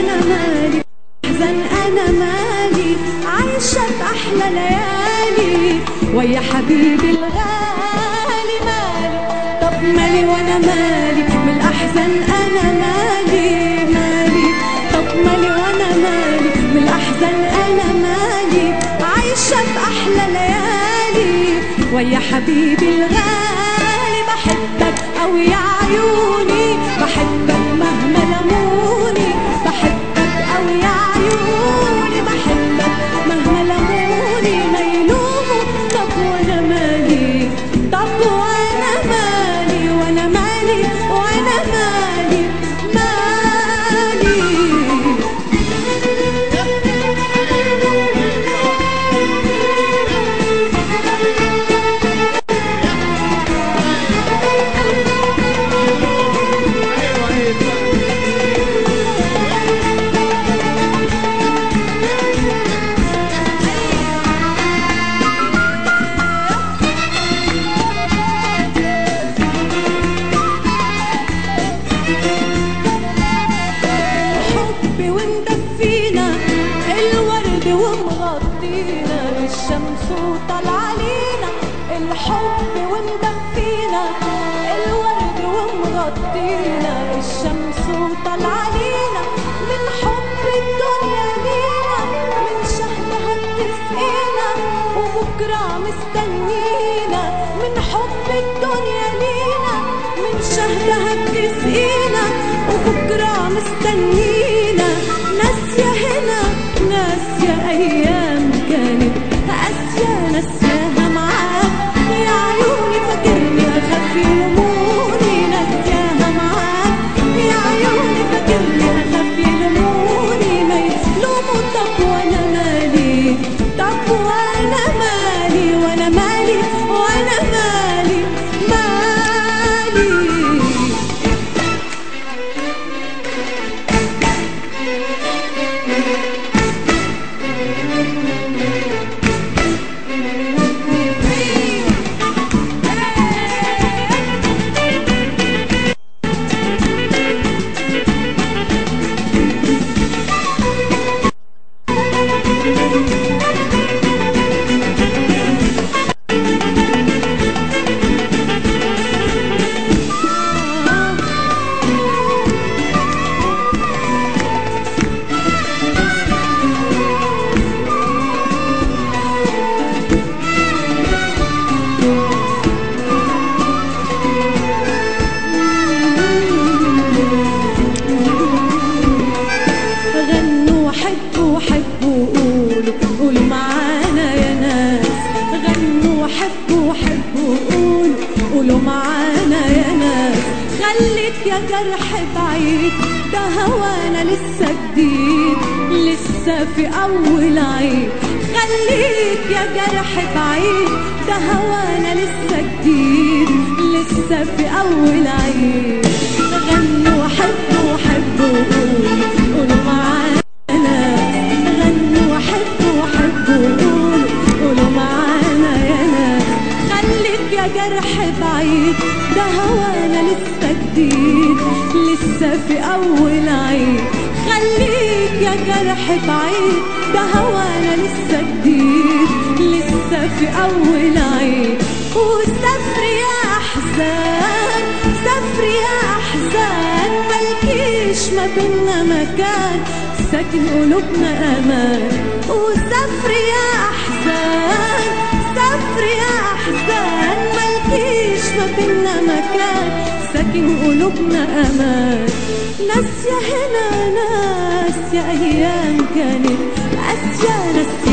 وانا مالي احزن انا مالي عايشة بأحلى ليالي ويا حبيبي الغالي مالي طب مالي وانا مالي من الاحزان انا مالي مالي طب مالي وانا مالي من الاحزان انا مالي عايشة بأحلى ليالي ويا حبيبي الغالي بحبك أو يا عيوني بحبك مهما لموني بحبك أو يا عيوني بحبك مهما لموني ما يلوموا طب وانا مالي طب وانا مالي وانا مالي وانا مالي مالي الحب ومدفينا الورد ومغطينا الشمس وطلع علينا الحب ومدفينا الورد ومغطينا الشمس وطلع علينا من حب الدنيا لينا من شهدها تسقينا وبكرة مستنينا من حب الدنيا لينا من شهدها تسقينا وبكرة مستنينا ناسية هنا ناسية أيام كانت قاسية ناسياها معاك يا عيوني فاكرني أخاف يلوموني ناسياها معاك يا عيوني فاكرني أخاف يلوموني ما يلوموا طب وأنا مالي طب وأنا مالي وأنا مالي وأنا مالي مالي غنوا وحبوا وحبوا قولوا قولوا معانا يا ناس غنوا وحبوا وحبوا قولوا قولوا معانا يا ناس خليك يا جرح بعيد ده هوانا لسه جديد لسه في أول عيد خليك يا جرح بعيد ده هوانا لسه جديد لسه في أول عيد غنوا وحبوا وحبوا قولوا قولوا معانا غنوا وحبوا وحبوا قولوا قولوا معانا يا ناس خليك يا جرح بعيد ده هوانا لسه جديد لسه في أول عيد خليك يا جرح بعيد ده هوانا لسه جديد لسه في أول عيد وسافر يا أحزان سافر يا أحزان ملكيش ما بينا مكان ساكن قلوبنا أمان وسافر يا أحزان سافر يا أحزان ملكيش ما بينا مكان ساكن قلوبنا أمان ناسية هنا ناسية أيام كانت قاسية ناسية